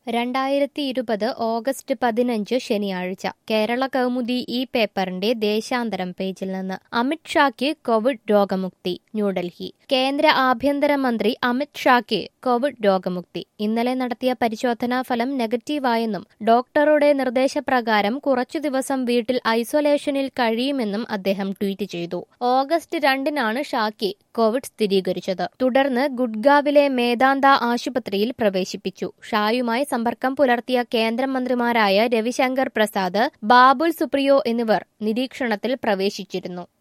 രണ്ടായിരത്തി ഇരുപത് ഓഗസ്റ്റ് പതിനഞ്ച് ശനിയാഴ്ച കേരള കൗമുദി ഈ പേപ്പറിന്റെ ദേശാന്തരം പേജിൽ നിന്ന് അമിത് ഷായ്ക്ക് കോവിഡ് രോഗമുക്തി ന്യൂഡൽഹി കേന്ദ്ര ആഭ്യന്തരമന്ത്രി അമിത് ഷായ്ക്ക് കോവിഡ് രോഗമുക്തി ഇന്നലെ നടത്തിയ പരിശോധനാ ഫലം നെഗറ്റീവായെന്നും ഡോക്ടറുടെ നിർദ്ദേശപ്രകാരം കുറച്ചു ദിവസം വീട്ടിൽ ഐസൊലേഷനിൽ കഴിയുമെന്നും അദ്ദേഹം ട്വീറ്റ് ചെയ്തു ഓഗസ്റ്റ് രണ്ടിനാണ് ഷായ്ക്ക് കോവിഡ് സ്ഥിരീകരിച്ചത് തുടർന്ന് ഗുഡ്ഗാവിലെ മേദാന്ത ആശുപത്രിയിൽ പ്രവേശിപ്പിച്ചു ഷായുമായി സമ്പർക്കം പുലർത്തിയ കേന്ദ്രമന്ത്രിമാരായ രവിശങ്കർ പ്രസാദ് ബാബുൽ സുപ്രിയോ എന്നിവർ നിരീക്ഷണത്തിൽ പ്രവേശിച്ചിരുന്നു